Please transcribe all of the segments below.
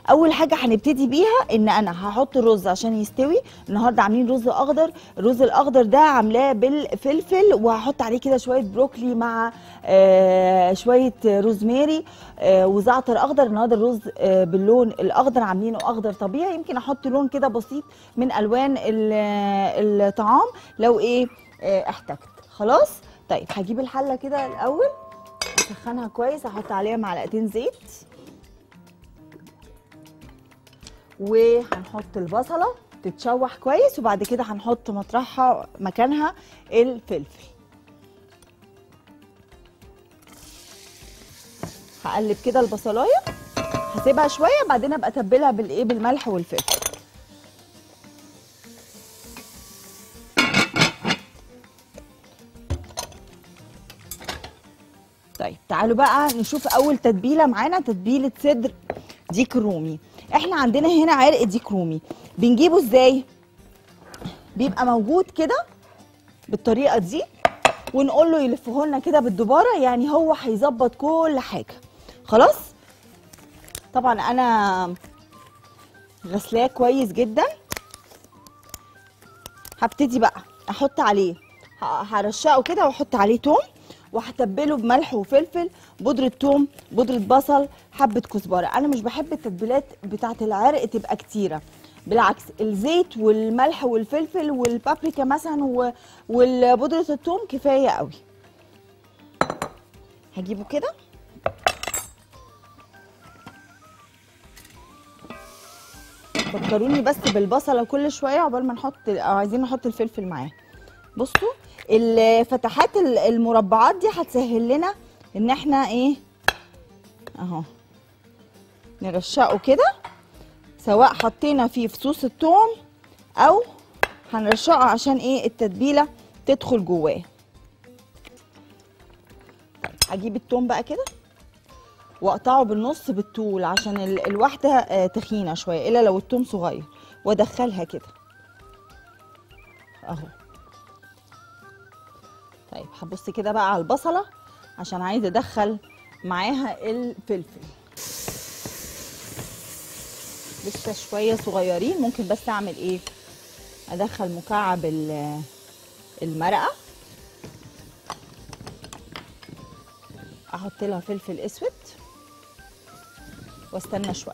اول حاجه هنبتدي بيها ان انا هحط الرز عشان يستوي النهارده عاملين رز اخضر الرز الاخضر ده عاملاه بالفلفل وهحط عليه كده شويه بروكلي مع آه شويه روزماري آه وزعتر اخضر النهارده الرز آه باللون الاخضر عاملينه اخضر طبيعي يمكن احط لون كده بسيط من الوان ال- الطعام لو ايه آه احتجت خلاص طيب هجيب الحله كده الاول اسخنها كويس احط عليها معلقتين زيت وهنحط البصله تتشوح كويس وبعد كده هنحط مطرحها مكانها الفلفل هقلب كده البصلايه هسيبها شويه بعدين ابقى اتبلها بالايه بالملح والفلفل طيب تعالوا بقى نشوف اول تتبيله معانا تتبيله صدر ديك رومي احنا عندنا هنا عرق ديك رومي بنجيبه ازاي بيبقى موجود كده بالطريقه دي ونقول له يلفه لنا كده بالدباره يعني هو هيظبط كل حاجه خلاص طبعا انا غسلاه كويس جدا هبتدي بقى احط عليه ه- هرشقه كده واحط عليه توم وهتبله بملح وفلفل بودرة توم بودرة بصل حبة كزبرة أنا مش بحب التتبيلات بتاعة العرق تبقى كتيرة بالعكس الزيت والملح والفلفل والبابريكا مثلا و- والبودرة التوم كفاية قوي هجيبه كده فكروني بس بالبصله كل شويه عقبال ما نحط او عايزين نحط الفلفل معاه بصوا الفتحات ال- المربعات دي هتسهل لنا ان احنا ايه اهو نرشقه كده سواء حطينا فيه فصوص الثوم او هنرشقه عشان ايه التتبيله تدخل جواه طيب هجيب الثوم بقى كده واقطعه بالنص بالطول عشان ال- الواحده آه، تخينه شويه الا لو الثوم صغير وادخلها كده اهو طيب هبص كده بقى على البصله عشان عايزه ادخل معاها الفلفل لسه شويه صغيرين ممكن بس اعمل ايه ادخل مكعب ال- المرقه احط لها فلفل اسود واستنى شويه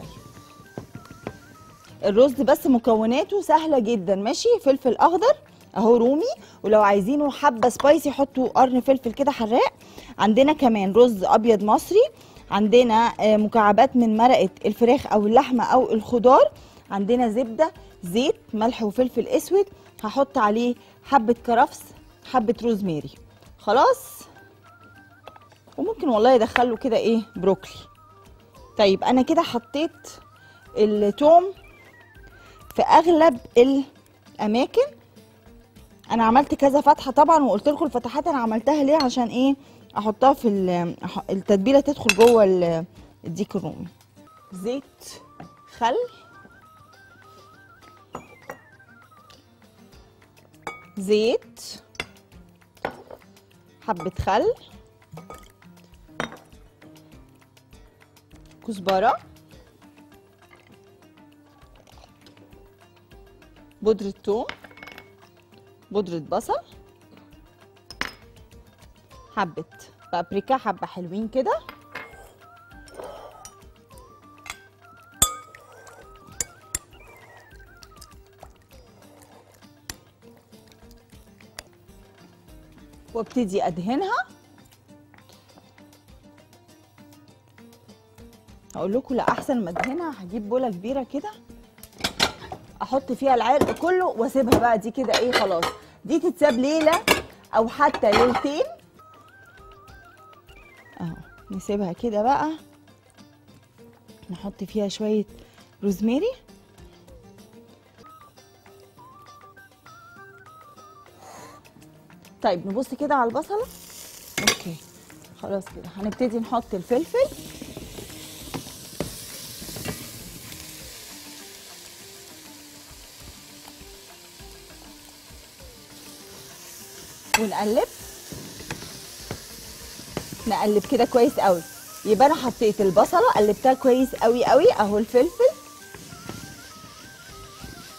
الرز بس مكوناته سهله جدا ماشي فلفل اخضر اهو رومي ولو عايزينه حبه سبايسي حطوا قرن فلفل كده حراق عندنا كمان رز ابيض مصري عندنا آه، مكعبات من مرقه الفراخ او اللحمه او الخضار عندنا زبده زيت ملح وفلفل اسود هحط عليه حبه كرفس حبه روزماري خلاص وممكن والله يدخله كده ايه بروكلي طيب انا كده حطيت التوم في اغلب الاماكن انا عملت كذا فتحه طبعا وقلت لكم الفتحات انا عملتها ليه عشان ايه احطها في ال- أح- التتبيله تدخل جوه ال- الديك الرومي زيت خل زيت حبه خل كزبره بودرة ثوم بودرة بصل حبة بابريكا حبة حلوين كده وابتدي ادهنها هقول لكم لا احسن ما ادهنها هجيب بوله كبيره كده احط فيها العرق كله واسيبها بقى دي كده ايه خلاص دي تتساب ليله او حتى ليلتين اهو نسيبها كده بقى نحط فيها شويه روزماري طيب نبص كده على البصله اوكي خلاص كده هنبتدي نحط الفلفل ونقلب نقلب كده كويس قوي يبقى انا حطيت البصله قلبتها كويس قوي قوي اهو الفلفل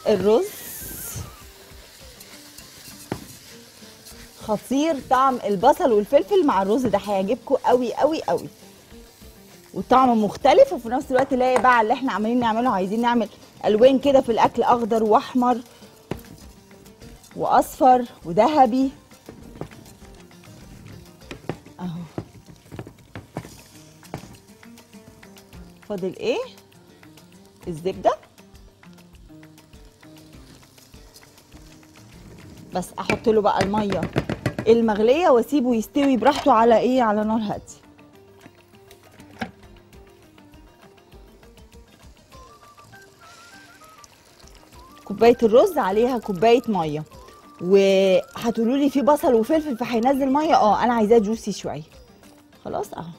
الرز خطير طعم البصل والفلفل مع الرز ده هيعجبكم قوي قوي قوي والطعم مختلف وفي نفس الوقت لايق بقى على اللي احنا عمالين نعمله عايزين نعمل الوان كده في الاكل اخضر واحمر واصفر وذهبي اهو فاضل ايه الزبده بس احط له بقى الميه المغليه واسيبه يستوي براحته على ايه على نار هاديه كوبايه الرز عليها كوبايه ميه وهتقولوا لي في بصل وفلفل فهينزل ميه اه انا عايزاه جوسي شويه خلاص اهو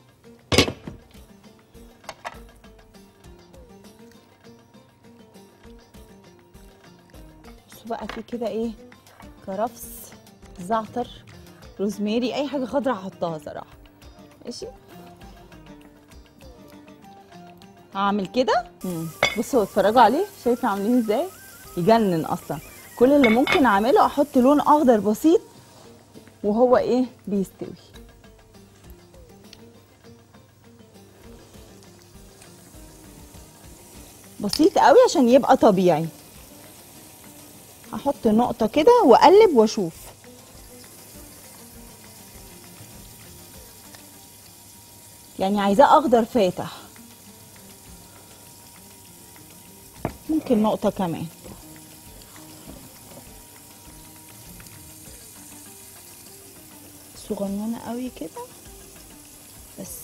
بصوا بقى في كده ايه كرفس زعتر روزماري اي حاجه خضراء هحطها صراحه ماشي هعمل كده مم. بصوا اتفرجوا عليه شايفه عاملين ازاي يجنن اصلا كل اللي ممكن اعمله احط لون اخضر بسيط وهو ايه بيستوي بسيط قوي عشان يبقى طبيعي هحط نقطه كده واقلب واشوف يعني عايزاه اخضر فاتح ممكن نقطه كمان صغننه قوي كده بس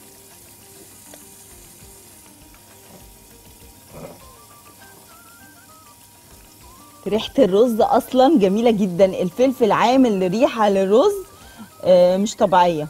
ريحه الرز اصلا جميله جدا الفلفل عامل ريحه للرز آه، مش طبيعيه